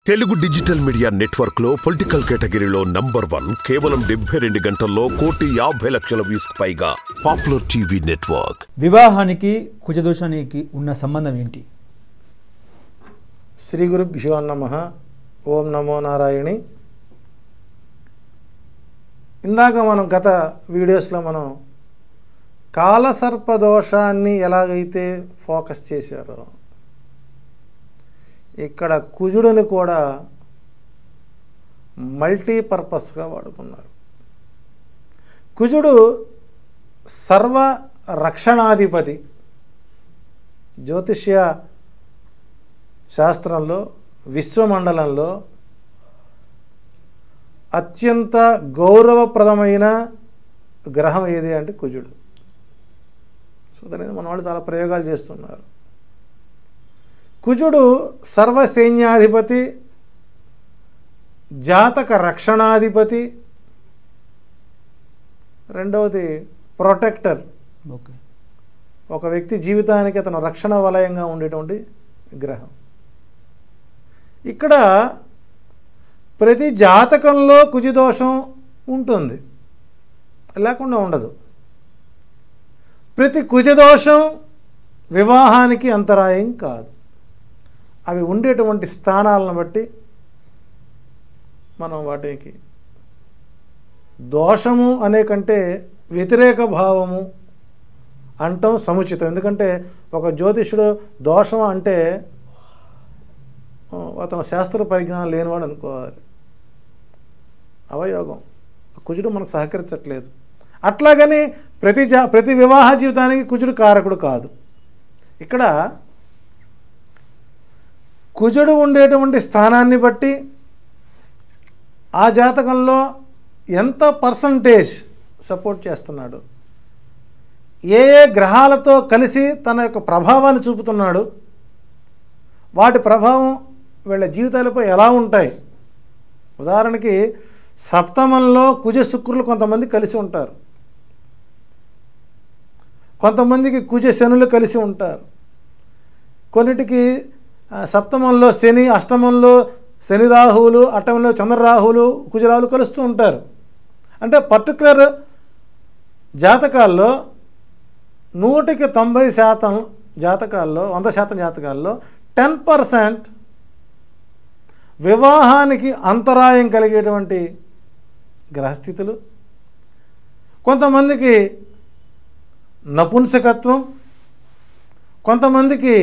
Telugu digital media network లో political కేటగిరీలో number one కేవలం డెబ్బై రెండు గంటల్లో కోటి యాభై లక్షల వ్యూస్ పైగా పాపులర్ టీవీ నెట్వర్క్ వివాహానికి కుజదోషానికి ఉన్న సంబంధం ఏంటి శ్రీ గురుభ్యో నమ ఓం నమో నారాయణి ఇందాక మనం గత వీడియోస్లో మనం కాలసర్పదోషాన్ని ఎలాగైతే ఫోకస్ చేశారో ఇక్కడ కుజుడిని కూడా మల్టీపర్పస్గా వాడుకున్నారు కుజుడు సర్వ రక్షణాధిపతి జ్యోతిష్య శాస్త్రంలో విశ్వమండలంలో అత్యంత గౌరవప్రదమైన గ్రహం ఏది అంటే కుజుడు సో దాని మీద మన వాళ్ళు చాలా ప్రయోగాలు చేస్తున్నారు కుజుడు సర్వసైన్యాధిపతి జాతక రక్షణాధిపతి రెండవది ప్రొటెక్టర్ ఓకే ఒక వ్యక్తి జీవితానికి అతను రక్షణ వలయంగా ఉండేటువంటి గ్రహం ఇక్కడ ప్రతి జాతకంలో కుజిదోషం ఉంటుంది లేకుండా ఉండదు ప్రతి కుజదోషం వివాహానికి అంతరాయం కాదు అవి ఉండేటువంటి స్థానాలను బట్టి మనం వాటికి దోషము అనే కంటే వ్యతిరేక భావము అంటాం సముచితం ఎందుకంటే ఒక జ్యోతిషుడు దోషం అంటే ఆ, అతను శాస్త్ర పరిజ్ఞానం లేనివాడు అనుకోవాలి అవయోగం కుజుడు మనకు సహకరించట్లేదు అట్లాగని ప్రతి జా ప్రతి వివాహ జీవితానికి కుజుడు కారకుడు కాదు ఇక్కడ కుజుడు ఉండేటువంటి స్థానాన్ని బట్టి ఆ జాతకంలో ఎంత పర్సంటేజ్ సపోర్ట్ చేస్తున్నాడు ఏ ఏ గ్రహాలతో కలిసి తన యొక్క ప్రభావాన్ని చూపుతున్నాడు వాటి ప్రభావం వీళ్ళ జీవితాలపై ఎలా ఉంటాయి ఉదాహరణకి సప్తమంలో కుజ శుక్రులు కొంతమంది కలిసి ఉంటారు కొంతమందికి కుజ శనులు కలిసి ఉంటారు కొన్నిటికి ఆ, సప్తమంలో శని అష్టమంలో శని రాహువులు అష్టమంలో చంద్రరాహువులు కుజరాహులు కలుస్తూ ఉంటారు అంటే పర్టికులర్ జాతకాల్లో నూటికి తొంభై శాతం జాతకాల్లో వంద శాతం జాతకాల్లో టెన్ పర్సెంట్ వివాహానికి అంతరాయం కలిగేటువంటి గ్రహస్థితులు కొంతమందికి నపుంసకత్వం కొంతమందికి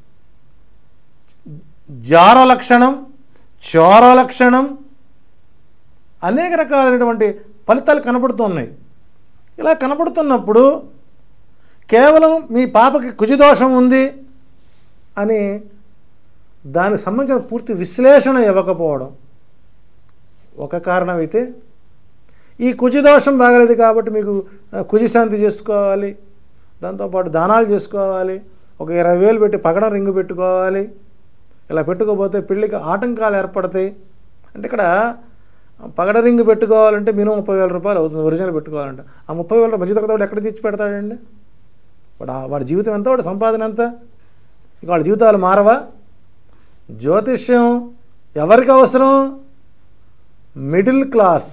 జార లక్షణం చోర లక్షణం అనేక రకాలైనటువంటి ఫలితాలు కనబడుతున్నాయి ఇలా కనబడుతున్నప్పుడు కేవలం మీ పాపకి కుజిదోషం ఉంది అని దానికి సంబంధించిన పూర్తి విశ్లేషణ ఇవ్వకపోవడం ఒక కారణం అయితే ఈ కుజిదోషం బాగలేదు కాబట్టి మీకు ఆ, కుజిశాంతి చేసుకోవాలి దాంతోపాటు దానాలు చేసుకోవాలి ఒక ఇరవై వేలు పెట్టి పగడం రింగు పెట్టుకోవాలి ఇలా పెట్టుకోకపోతే పెళ్ళికి ఆటంకాలు ఏర్పడతాయి అంటే ఇక్కడ పగడ రింగు పెట్టుకోవాలంటే మినిమం ముప్పై వేల రూపాయలు అవుతుంది ఒరిజినల్ పెట్టుకోవాలంటే ఆ ముప్పై వేల మధ్యతరగతి ఎక్కడ తెచ్చి పెడతాడండి వాడు ఆ- వాడి జీవితం ఎంత వాడి సంపాదన ఎంత ఇక వాళ్ళ జీవితాలు మారవా జ్యోతిష్యం ఎవరికి అవసరం మిడిల్ క్లాస్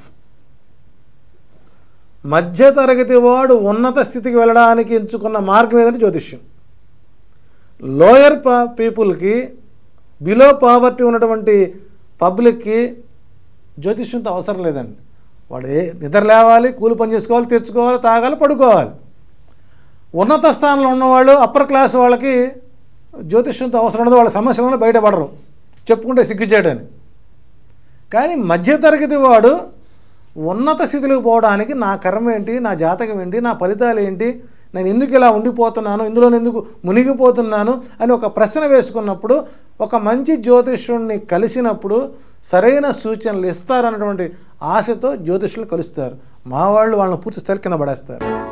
మధ్యతరగతి వాడు ఉన్నత స్థితికి వెళ్ళడానికి ఎంచుకున్న మార్గం ఏదంటే జ్యోతిష్యం లోయర్ పా పీపుల్కి బిలో పావర్టీ ఉన్నటువంటి పబ్లిక్కి జ్యోతిష్యంతో అవసరం లేదండి వాడు ఏ నిద్ర లేవాలి కూలి పని చేసుకోవాలి తెచ్చుకోవాలి తాగాలి పడుకోవాలి ఉన్నత స్థానంలో ఉన్నవాళ్ళు అప్పర్ క్లాస్ వాళ్ళకి జ్యోతిష్యంతో అవసరం ఉండదు వాళ్ళ సమస్యలను బయటపడరు చెప్పుకుంటే సిగ్గుచేయడని కానీ మధ్యతరగతి వాడు ఉన్నత స్థితిలోకి పోవడానికి నా కర్మ ఏంటి నా జాతకం ఏంటి నా ఫలితాలు ఏంటి నేను ఎందుకు ఇలా ఉండిపోతున్నాను ఇందులో ఎందుకు మునిగిపోతున్నాను అని ఒక ప్రశ్న వేసుకున్నప్పుడు ఒక మంచి జ్యోతిష్యుడిని కలిసినప్పుడు సరైన సూచనలు ఇస్తారన్నటువంటి ఆశతో జ్యోతిష్యులు కలుస్తారు మా వాళ్ళు వాళ్ళని పూర్తి స్థాయి కింద పడేస్తారు